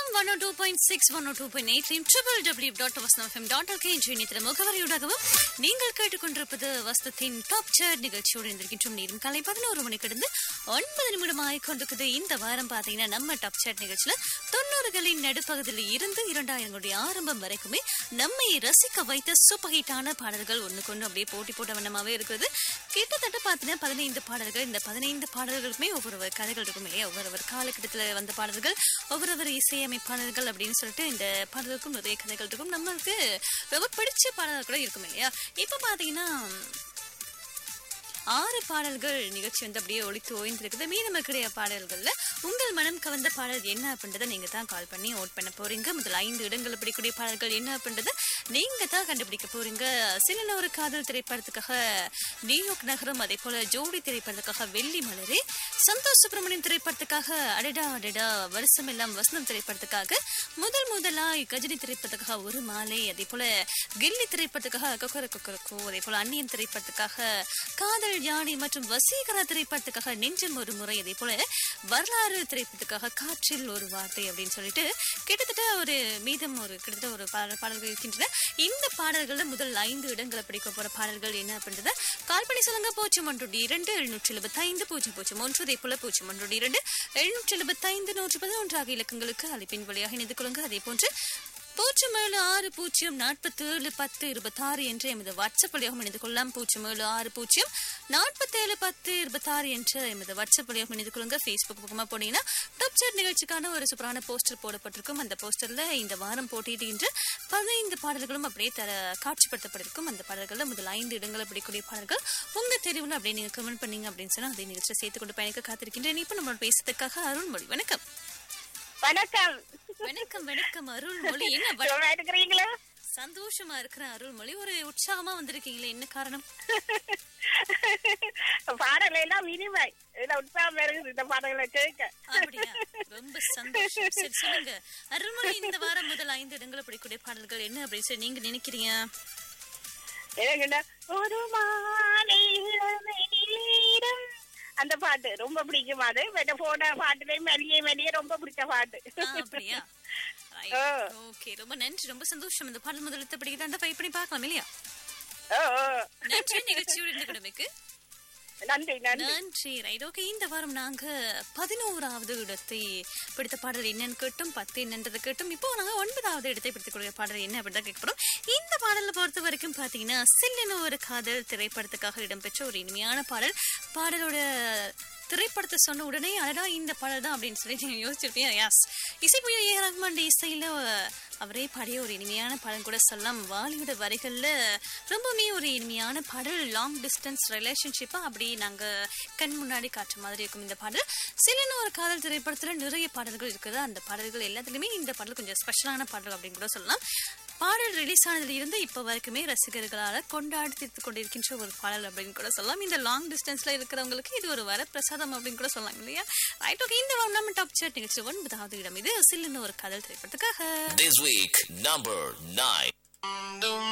FM one two point six one two point eight triple W dot வசனம் FM dot okay என்று இணைத்திர முகவரியூடாகவும் நீங்கள் கேட்டுக்கொண்டிருப்பது வசனத்தின் டாப் சேர் நிகழ்ச்சியோடு இருந்திருக்கின்றோம் நேரம் காலை பதினோரு மணி கடந்து ஒன்பது நிமிடம் ஆகிக்கொண்டிருக்குது இந்த வாரம் பார்த்தீங்கன்னா நம்ம டாப் சேர் நிகழ்ச்சியில தொண்ணூறுகளின் நடுப்பகுதியில் இருந்து இரண்டாயிரங்களுடைய ஆரம்பம் வரைக்குமே நம்மை ரசிக்க வைத்த சூப்பர் ஹிட்டான பாடல்கள் ஒன்று கொண்டு அப்படியே போட்டி போட்ட வண்ணமாவே இருக்குது கிட்டத்தட்ட பார்த்தீங்கன்னா பதினைந்து பாடல்கள் இந்த பதினைந்து பாடல்களுக்குமே ஒவ்வொரு கதைகள் இருக்கும் இல்லையா ஒவ்வொரு காலகட்டத்தில் வந்த பாடல்கள் ஒவ்வொரு இசையமைப்பாளர்கள் அப்படின்னு சொல்லிட்டு இந்த பாடலுக்கும் நிறைய கதைகள் இருக்கும் நம்மளுக்கு ரொம்ப பிடிச்ச பாடல்கள் கூட இருக்கும் இல்லையா இப்போ பார்த்தீங்கன்னா ஆறு பாடல்கள் நிகழ்ச்சி வந்து அப்படியே ஒழித்து ஓய்ந்திருக்குது மீதமக்கிடைய பாடல்கள்ல உங்கள் மனம் கவர்ந்த பாடல் என்ன அப்படின்றத நீங்க தான் கால் பண்ணி ஓட் பண்ண போறீங்க முதல் ஐந்து இடங்கள் பிடிக்கக்கூடிய பாடல்கள் என்ன அப்படின்றத நீங்க தான் கண்டுபிடிக்க போறீங்க சில ஒரு காதல் திரைப்படத்துக்காக நியூயார்க் நகரம் அதே போல ஜோடி திரைப்படத்துக்காக வெள்ளி மலரே சந்தோஷ் சுப்பிரமணியன் திரைப்படத்துக்காக அடடா அடடா வருஷம் எல்லாம் வசந்தம் திரைப்படத்துக்காக முதல் முதலாய் கஜினி திரைப்படத்துக்காக ஒரு மாலை அதே போல கில்லி திரைப்படத்துக்காக கொக்கர கொக்கரக்கோ அதே போல அந்நியன் திரைப்படத்துக்காக காதல் யானை மற்றும் வசீகரா திரைப்படத்துக்காக நெஞ்சம் ஒரு முறை அதே போல வரலாறு திரைப்படத்துக்காக காற்றில் ஒரு வார்த்தை அப்படின்னு சொல்லிட்டு கிட்டத்தட்ட ஒரு மீதம் ஒரு கிட்டத்தட்ட ஒரு பாடல் பாடல்கள் இருக்கின்றன இந்த பாடல்கள்ல முதல் ஐந்து இடங்களை பிடிக்க போற பாடல்கள் என்ன அப்படின்றத கால் பண்ணி சொல்லுங்க பூஜ்ஜியம் ஒன்று இரண்டு எழுநூற்றி எழுபத்தி ஐந்து பூஜ்ஜியம் பூஜ்ஜியம் ஒன்று அதே போல பூஜ்ஜியம் ஒன்று இரண்டு எழுநூற்றி எழுபத்தி ஐந்து நூற்றி பதினொன்று ஆகிய இலக்கங்களுக்கு அழைப்பின் வழியாக இணைந்து கொள்ளுங்க அதே போன்று பூஜ்ஜியம் ஏழு ஆறு பூஜ்ஜியம் நாற்பத்தி ஏழு பத்து இருபத்தாறு என்ற எமது வாட்ஸ்அப் வழியாக இணைந்து கொள்ளலாம் பூஜ்ஜியம் ஏழு ஆறு பூஜ்ஜியம் நாற்பத்தேழு பத்து இருபத்தாறு என்ற எமது வாட்ஸ்அப் வழியாக இணைந்து கொள்ளுங்க ஃபேஸ்புக் பக்கமாக போனீங்கன்னா டாப் சாட் நிகழ்ச்சிக்கான ஒரு சூப்பரான போஸ்டர் போடப்பட்டிருக்கும் அந்த போஸ்டர்ல இந்த வாரம் போட்டியிடுகின்ற பதினைந்து பாடல்களும் அப்படியே தர காட்சிப்படுத்தப்பட்டிருக்கும் அந்த பாடல்களில் முதல் ஐந்து இடங்களை பிடிக்கக்கூடிய பாடல்கள் உங்க தெரிவுல அப்படியே நீங்க கமெண்ட் பண்ணீங்க அப்படின்னு சொன்னா அதை நிகழ்ச்சியை சேர்த்து கொண்டு பயணிக்க காத்திருக்கின்றேன் இப்போ நம்மளோட பேசுறதுக்காக அருள்மொழி வணக்கம் வணக்கம் வணக்கம் வணக்கம் அருள்மொழி என்ன வ- சுகமா இருக்கிறீங்களா சந்தோஷமா இருக்கிற அருள்மொழி ஒரு உற்சாகமா வந்திருக்கீங்களே என்ன காரணம் பாடல எல்லாம் இனிமை இதுல உற்சாகம் இருக்குது இந்த பாடல்களை கேட்க அப்படியா ரொம்ப சந்தோஷம் சரி சொல்லுங்க அருள்மொழி இந்த வாரம் முதல் ஐந்து இடங்களை பிடிக்கக்கூடிய பாடல்கள் என்ன அப்படின்னு சொல்லி நீங்க நினைக்கிறீங்க எனக்குன்னா ஒரு மாலை இளமை நீரம் அந்த பாட்டு ரொம்ப பிடிக்கும் அது மற்ற போன பாட்டுலயும் மெல்லிய மெல்லிய ரொம்ப பிடிச்ச பாட்டு ஆ, அப்படியா ஆ. ஓகே ரொம்ப நன்றி ரொம்ப சந்தோஷம் இந்த பாடல் முதலத்தை படிக்கிட்டு அந்த ட்ரை பண்ணி பார்க்கலாம் இல்லையா ஓ, ஓ. நன்றி நிகழ்ச்சியோட இருந்த கடமைக்கு நன்றி நன்றி நன்றி ரைட் ஓகே இந்த வாரம் நாங்க பதினோராவது இடத்தை பிடித்த பாடல் என்னன்னு கேட்டோம் பத்து என்னன்றதை கேட்டோம் இப்போ நாங்க ஒன்பதாவது இடத்தை பிடித்துக் கொள்கிற பாடல் என்ன அப்படின்னு தான் கேட்க போறோம் இந்த பாடலை பொறுத்த வரைக்கும் பாத்தீங்கன்னா சில்லென ஒரு காதல் திரைப்படத்துக்காக இடம்பெற்ற ஒரு இனிமையான பாடல் பாடலோட திரைப்படத்தை சொன்ன உடனே அடடா இந்த பாடல் தான் அப்படின்னு சொல்லி நீங்க யோசிச்சிருப்பீங்க யாஸ் இசைப்புய ஏ ரஹ்மான் இசையில அவரே பாடிய ஒரு இனிமையான பாடல் கூட சொல்லலாம் வாலியோட வரிகள்ல ரொம்பவுமே ஒரு இனிமையான பாடல் லாங் டிஸ்டன்ஸ் ரிலேஷன்ஷிப்பா அப்படி நாங்க கண் முன்னாடி காட்டுற மாதிரி இருக்கும் இந்த பாடல் சிலன்னு ஒரு காதல் திரைப்படத்துல நிறைய பாடல்கள் இருக்குது அந்த பாடல்கள் எல்லாத்துலயுமே இந்த பாடல் கொஞ்சம் ஸ்பெஷலான பாடல் அப்படின்னு கூட சொல்லலாம் பாடல் ரிலீஸ் ஆனதுல இருந்து இப்ப வரைக்குமே ரசிகர்களால கொண்டாடி தீர்த்து கொண்டிருக்கின்ற ஒரு பாடல் அப்படின்னு கூட சொல்லலாம் இந்த லாங் டிஸ்டன்ஸ்ல இருக்கிறவங்களுக்கு இது ஒரு வரப்பிரசாதம் அப்படின்னு கூட சொல்லலாம் இல்லையா ரைட் ஓகே இந்த வாரம் நம்ம டாப் சேட் நிகழ்ச்சி ஒன்பதாவது இடம் இது சில்லுன்னு ஒரு காதல் திரைப்படத்துக்காக This week, number nine.